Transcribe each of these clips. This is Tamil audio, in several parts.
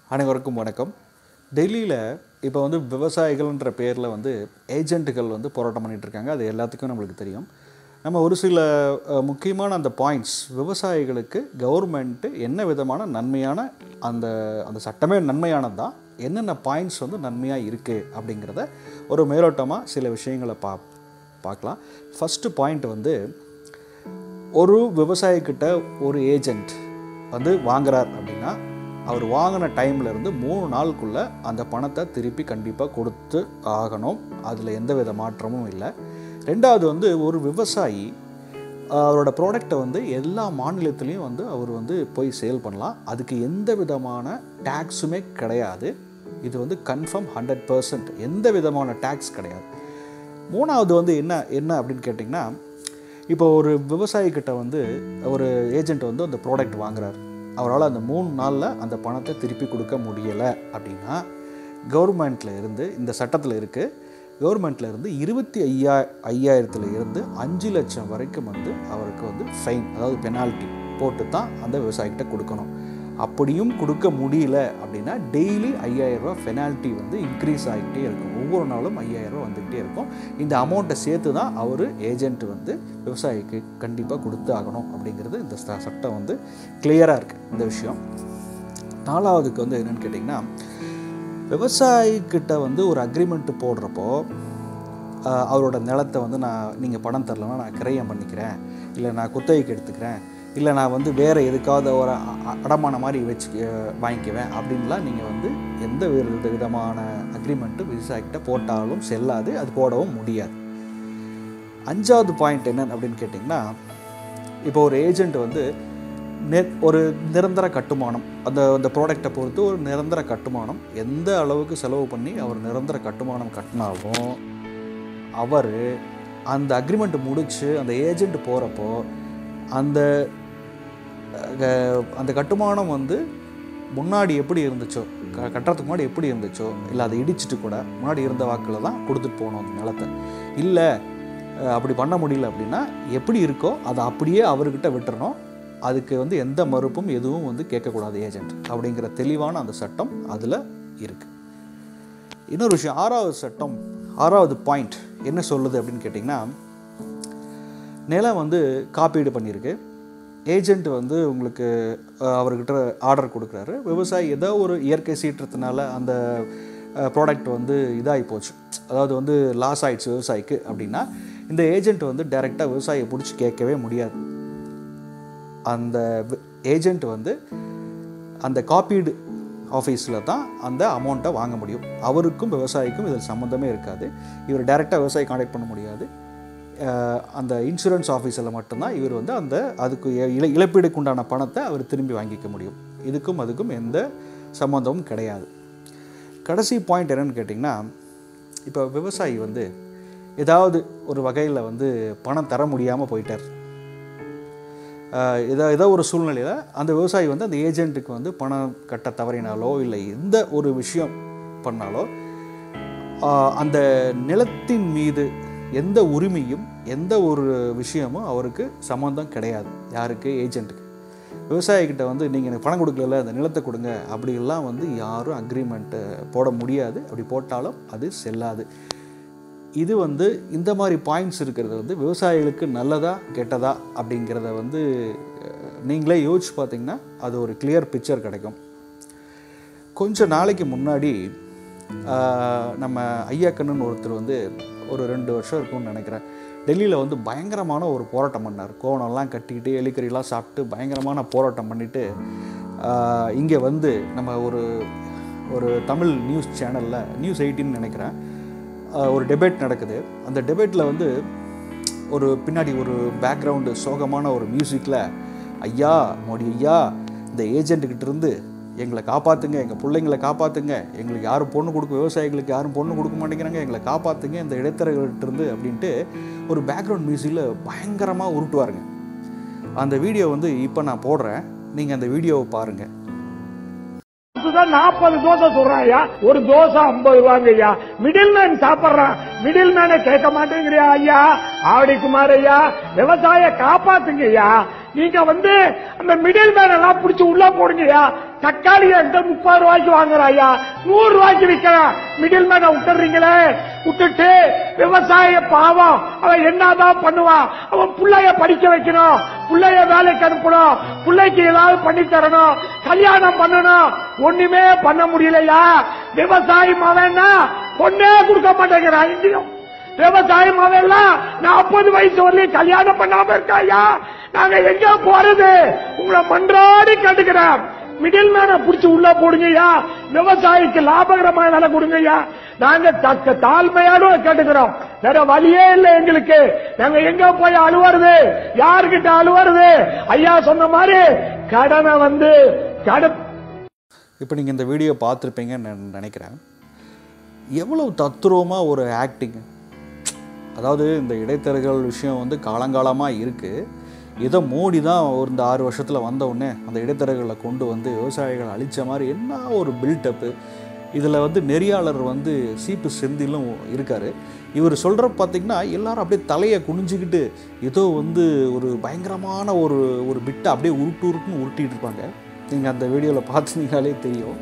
அனைவருக்கும் வணக்கம் டெல்லியில் இப்போ வந்து விவசாயிகள்ன்ற பேரில் வந்து ஏஜென்ட்டுகள் வந்து போராட்டம் பண்ணிட்டு இருக்காங்க அது எல்லாத்துக்கும் நம்மளுக்கு தெரியும் நம்ம ஒரு சில அஹ், முக்கியமான அந்த பாயிண்ட்ஸ் விவசாயிகளுக்கு கவர்மெண்ட்டு என்ன விதமான நன்மையான அந்த அந்த சட்டமே நன்மையானது தான் என்னென்ன பாயிண்ட்ஸ் வந்து நன்மையாக இருக்குது அப்படிங்கிறத ஒரு மேலோட்டமாக சில விஷயங்களை பா பார்க்கலாம் ஃபஸ்ட்டு பாயிண்ட் வந்து ஒரு விவசாயிக்கிட்ட ஒரு ஏஜென்ட் வந்து வாங்குறார் அப்படின்னா அவர் வாங்கின டைம்ல இருந்து மூணு நாளுக்குள்ளே அந்த பணத்தை திருப்பி கண்டிப்பாக கொடுத்து ஆகணும் அதில் எந்த வித மாற்றமும் இல்லை ரெண்டாவது வந்து ஒரு விவசாயி ஆஹ், அவரோட ப்ராடக்டை வந்து எல்லா மாநிலத்துலேயும் வந்து அவர் வந்து போய் சேல் பண்ணலாம் அதுக்கு எந்த விதமான டேக்ஸுமே கிடையாது இது வந்து கன்ஃபார்ம் ஹண்ட்ரட் பர்சன்ட் எந்த விதமான டேக்ஸ் கிடையாது மூணாவது வந்து என்ன என்ன அப்படின்னு கேட்டிங்கன்னா இப்போ ஒரு விவசாயிக்கிட்ட வந்து ஒரு ஏஜென்ட் வந்து அந்த ப்ராடக்ட் வாங்குறாரு அவரால் அந்த மூணு நாளில் அந்த பணத்தை திருப்பி கொடுக்க முடியலை அப்படின்னா கவர்மெண்ட்டில் இருந்து இந்த சட்டத்தில் இருக்குது கவர்மெண்ட்டில் இருந்து இருபத்தி ஐயா ஐயாயிரத்துல இருந்து அஞ்சு லட்சம் வரைக்கும் வந்து அவருக்கு வந்து ஃபைன் அதாவது பெனால்ட்டி போட்டு தான் அந்த விவசாயிகிட்ட கொடுக்கணும் அப்படியும் கொடுக்க முடியல அப்படின்னா டெய்லி ஐயாயிரரூபா பெனால்ட்டி வந்து இன்க்ரீஸ் ஆகிட்டே இருக்கும் ஒவ்வொரு நாளும் ஐயாயிரரூபா வந்துக்கிட்டே இருக்கும் இந்த அமௌண்ட்டை சேர்த்து தான் அவர் ஏஜென்ட் வந்து விவசாயிக்கு கண்டிப்பாக கொடுத்து ஆகணும் அப்படிங்கிறது இந்த ச- சட்டம் வந்து கிளியராக இருக்குது இந்த விஷயம் நாலாவதுக்கு வந்து என்னென்னு கேட்டிங்கன்னா விவசாயிக்கிட்ட வந்து ஒரு அக்ரிமெண்ட் போடுறப்போ ஆஹ், அவரோட நிலத்தை வந்து நான் நீங்கள் பணம் தரலன்னா நான் கிரயம் பண்ணிக்கிறேன் இல்லை நான் குத்தகைக்கு எடுத்துக்கிறேன் இல்லை நான் வந்து வேறு எதுக்காவது ஒரு அ- அ- அடமான மாதிரி வச்சு அஹ், வாங்கிக்குவேன் அப்படின்லாம் நீங்கள் வந்து எந்த வித விதமான அக்ரிமெண்ட்டு விவசாயிக்கிட்ட போட்டாலும் செல்லாது அது போடவும் முடியாது அஞ்சாவது பாயிண்ட் என்ன அப்படின்னு கேட்டிங்கன்னா இப்போ ஒரு ஏஜென்ட் வந்து நெ ஒரு நிரந்தர கட்டுமானம் அந்த அந்த ப்ராடக்டை பொறுத்து ஒரு நிரந்தர கட்டுமானம் எந்த அளவுக்கு செலவு பண்ணி அவர் நிரந்தர கட்டுமானம் கட்டினாலும் அவர் அந்த அக்ரிமெண்ட் முடித்து அந்த ஏஜென்ட் போகிறப்போ அந்த அஹ், அந்த கட்டுமானம் வந்து முன்னாடி எப்படி இருந்துச்சோ க கட்டுறதுக்கு முன்னாடி எப்படி இருந்துச்சோ இல்லை அதை இடிச்சிட்டு கூட முன்னாடி இருந்த வாக்கில் தான் கொடுத்துட்டு போகணும் அந்த நிலத்தை இல்லை அஹ், அப்படி பண்ண முடியல அப்படின்னா எப்படி இருக்கோ அதை அப்படியே அவர்கிட்ட விட்டுறணும் அதுக்கு வந்து எந்த மறுப்பும் எதுவும் வந்து கேட்கக்கூடாது ஏஜென்ட் அப்படிங்கிற தெளிவான அந்த சட்டம் அதில் இருக்குது இன்னொரு விஷயம் ஆறாவது சட்டம் ஆறாவது பாயிண்ட் என்ன சொல்லுது அப்படின்னு கேட்டிங்கன்னா நிலம் வந்து காப்பீடு பண்ணியிருக்கு ஏஜென்ட் வந்து உங்களுக்கு அஹ், அவர்கிட்ட ஆர்டர் கொடுக்குறாரு விவசாயி ஏதோ ஒரு இயற்கை சீற்றத்தினால அந்த ப்ராடக்ட் வந்து இதாகி போச்சு அதாவது வந்து லாஸ் ஆயிடுச்சு விவசாயிக்கு அப்படின்னா இந்த ஏஜென்ட் வந்து டைரெக்டாக விவசாயியை பிடிச்சி கேட்கவே முடியாது அந்த ஏஜென்ட் வந்து அந்த காப்பீடு ஆஃபீஸில் தான் அந்த அமௌண்ட்டை வாங்க முடியும் அவருக்கும் விவசாயிக்கும் இதில் சம்மந்தமே இருக்காது இவர் டைரெக்டாக விவசாயி காண்டாக்ட் பண்ண முடியாது அஹ் அந்த இன்சூரன்ஸ் ஆஃபீஸில் மட்டும்தான் இவர் வந்து அந்த அதுக்கு இ- இழ இழப்பீடுக்கு உண்டான பணத்தை அவர் திரும்பி வாங்கிக்க முடியும் இதுக்கும் அதுக்கும் எந்த சம்மந்தமும் கிடையாது கடைசி பாயிண்ட் என்னன்னு கேட்டிங்கன்னா இப்போ விவசாயி வந்து ஏதாவது ஒரு வகையில் வந்து பணம் தர முடியாமல் போயிட்டார் ஆஹ் ஏதோ ஏதோ ஒரு சூழ்நிலையில் அந்த விவசாயி வந்து அந்த ஏஜென்ட்டுக்கு வந்து பணம் கட்ட தவறினாலோ இல்லை எந்த ஒரு விஷயம் பண்ணாலோ ஆஹ் அந்த நிலத்தின் மீது எந்த உரிமையும் எந்த ஒரு விஷயமும் அவருக்கு சம்மந்தம் கிடையாது யாருக்கு ஏஜென்ட்டுக்கு விவசாயிகிட்ட வந்து நீங்கள் எனக்கு பணம் கொடுக்கல அந்த நிலத்தை கொடுங்க அப்படியெல்லாம் வந்து யாரும் அக்ரிமெண்ட்டை போட முடியாது அப்படி போட்டாலும் அது செல்லாது இது வந்து இந்த மாதிரி பாயிண்ட்ஸ் இருக்கிறது வந்து விவசாயிகளுக்கு நல்லதா கெட்டதா அப்படிங்கிறத வந்து அஹ், நீங்களே யோசிச்சு பார்த்தீங்கன்னா அது ஒரு கிளியர் பிக்சர் கிடைக்கும் கொஞ்ச நாளைக்கு முன்னாடி ஆஹ், நம்ம ஐயாக்கண்ணன் ஒருத்தர் வந்து ஒரு ரெண்டு வருஷம் இருக்கும்னு நினைக்கிறேன் டெல்லியில் வந்து பயங்கரமான ஒரு போராட்டம் பண்ணார் கோவணம்லாம் கட்டிக்கிட்டு எலிக்கறிலாம் சாப்பிட்டு பயங்கரமான போராட்டம் பண்ணிட்டு இங்கே வந்து நம்ம ஒரு ஒரு தமிழ் நியூஸ் சேனலில் நியூஸ் எயிட்டின்னு நினைக்கிறேன் ஆஹ், ஒரு டெபேட் நடக்குது அந்த டெபேட்டில் வந்து ஒரு பின்னாடி ஒரு பேக்ரவுண்டு சோகமான ஒரு மியூசிக்கில் ஐயா மோடி ஐயா இந்த ஏஜென்ட்டுக்கிட்ட இருந்து எங்களை காப்பாற்றுங்க எங்கள் பிள்ளைங்களை காப்பாற்றுங்க எங்களுக்கு யாரும் பொண்ணு கொடுக்க விவசாயிகளுக்கு யாரும் பொண்ணு கொடுக்க மாட்டேங்கிறாங்க எங்களை காப்பாற்றுங்க இந்த இடைத்தரகர்கிட்ட இருந்து அப்படின்ட்டு ஒரு பேக்ரவுண்ட் மியூசிக்கில் பயங்கரமாக உருட்டுவாருங்க அந்த வீடியோ வந்து இப்போ நான் போடுறேன் நீங்கள் அந்த வீடியோவை பாருங்கள் இதுதான் நாற்பது தோசை சொல்றான் ஐயா ஒரு தோசை ஐம்பது ரூபாங்க ஐயா மிடில் மேன் சாப்பிடுறான் மிடில் மேனை கேட்க மாட்டேங்கிறியா ஐயா ஆவடி குமார் ஐயா விவசாய காப்பாத்துங்க ஐயா நீங்க வந்து அந்த மிடில் மேன் எல்லாம் புடிச்சு உள்ள போடுங்க ஐயா தக்காளி எந்த முப்பது ரூபாய்க்கு வாங்குறாயா நூறு ரூபாய்க்கு விற்கிறான் மிடில் மேன விட்டுறீங்களே விட்டுட்டு விவசாய பாவம் அவன் என்னதான் பண்ணுவான் அவன் புள்ளைய படிக்க வைக்கணும் புள்ளைய வேலைக்கு அனுப்பணும் புள்ளைக்கு ஏதாவது பண்ணி தரணும் கல்யாணம் பண்ணணும் ஒண்ணுமே பண்ண முடியலையா விவசாயி மவன்னா பொண்ணே கொடுக்க மாட்டேங்கிறான் இங்கேயும் விவசாயம் அவெல்லாம் நாற்பது வயசு வரலையும் கல்யாணம் பண்ணாம இருக்காயா நாங்க எங்க போறது உங்களை மன்றாடி கேட்டுக்கிறேன் மிடில் மேன புடிச்சு உள்ள போடுங்கய்யா விவசாயிக்கு லாபகரமான வேலை கொடுங்கய்யா நாங்க தக்க தாழ்மையோட கேட்டுக்கிறோம் வேற வழியே இல்லை எங்களுக்கு நாங்க எங்க போய் அழுவுறது யாருக்கிட்ட அழுவுறது ஐயா சொன்ன மாதிரி கடனை வந்து கடன் இப்போ நீங்கள் இந்த வீடியோ பார்த்துருப்பீங்கன்னு நான் நினைக்கிறேன் எவ்வளவு தத்துரூபமாக ஒரு ஆக்டிங் அதாவது இந்த இடைத்தரகர்கள் விஷயம் வந்து காலங்காலமாக இருக்குது இதை மோடி தான் ஒரு இந்த ஆறு வருஷத்தில் வந்த உடனே அந்த இடைத்தரகர்களை கொண்டு வந்து விவசாயிகளை அழித்த மாதிரி என்ன ஒரு பில்டப்பு இதில் வந்து நெறியாளர் வந்து சீப்பு செந்திலும் இருக்கார் இவர் சொல்கிற பார்த்தீங்கன்னா எல்லாரும் அப்படியே தலையை குனிஞ்சுக்கிட்டு ஏதோ வந்து ஒரு பயங்கரமான ஒரு ஒரு பிட்டை அப்படியே உருட்டு உருட்டுன்னு உருட்டிட்டு இருப்பாங்க நீங்கள் அந்த வீடியோவில் பார்த்துருந்தீங்கனாலே தெரியும்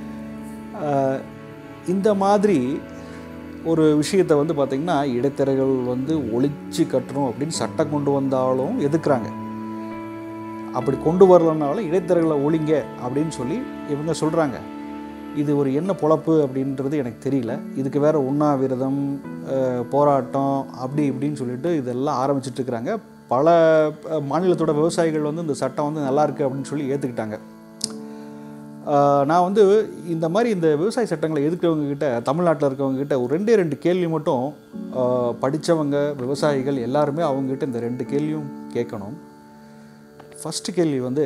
ஆஹ் இந்த மாதிரி ஒரு விஷயத்தை வந்து பார்த்திங்கன்னா இடைத்தரகர்கள் வந்து ஒழிச்சு கட்டணும் அப்படின்னு சட்டம் கொண்டு வந்தாலும் எதுக்குறாங்க அப்படி கொண்டு வரலனாலும் இடைத்தரகர்களை ஒழிங்க அப்படின்னு சொல்லி இவங்க சொல்கிறாங்க இது ஒரு என்ன பொழப்பு அப்படின்றது எனக்கு தெரியல இதுக்கு வேற உண்ணாவிரதம் அஹ், போராட்டம் அப்படி இப்படின்னு சொல்லிட்டு இதெல்லாம் ஆரம்பிச்சிட்டு இருக்கிறாங்க பல அஹ், மாநிலத்தோட விவசாயிகள் வந்து இந்த சட்டம் வந்து நல்லா இருக்கு அப்படின்னு சொல்லி ஏற்றுக்கிட்டாங்க ஆஹ் நான் வந்து இந்த மாதிரி இந்த விவசாய சட்டங்களை எதிர்க்கிறவங்க கிட்ட தமிழ்நாட்டில் இருக்கவங்க கிட்ட ஒரு ரெண்டே ரெண்டு கேள்வி மட்டும் ஆஹ் படிச்சவங்க விவசாயிகள் எல்லாருமே அவங்ககிட்ட இந்த ரெண்டு கேள்வியும் கேட்கணும் ஃபஸ்ட்டு கேள்வி வந்து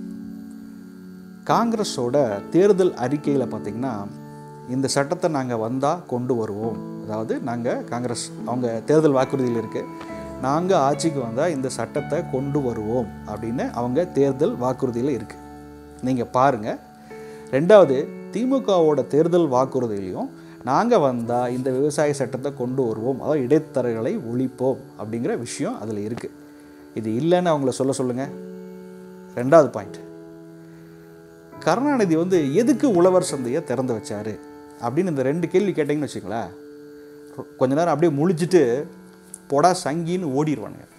காங்கிரஸோட தேர்தல் அறிக்கையில் பார்த்திங்கன்னா இந்த சட்டத்தை நாங்கள் வந்தால் கொண்டு வருவோம் அதாவது நாங்கள் காங்கிரஸ் அவங்க தேர்தல் வாக்குறுதியில் இருக்குது நாங்கள் ஆட்சிக்கு வந்தால் இந்த சட்டத்தை கொண்டு வருவோம் அப்படின்னு அவங்க தேர்தல் வாக்குறுதியில் இருக்குது நீங்கள் பாருங்கள் ரெண்டாவது திமுகவோட தேர்தல் வாக்குறுதியிலையும் நாங்கள் வந்தால் இந்த விவசாய சட்டத்தை கொண்டு வருவோம் அதாவது இடைத்தரகளை ஒழிப்போம் அப்படிங்கிற விஷயம் அதில் இருக்குது இது இல்லைன்னு அவங்கள சொல்ல சொல்லுங்கள் ரெண்டாவது பாயிண்ட் கருணாநிதி வந்து எதுக்கு உழவர் சந்தையை திறந்து வச்சாரு அப்படின்னு இந்த ரெண்டு கேள்வி கேட்டிங்கன்னு வச்சுங்களேன் கொஞ்ச நேரம் அப்படியே முழிச்சிட்டு பொடா சங்கின்னு ஓடிடுவானுங்க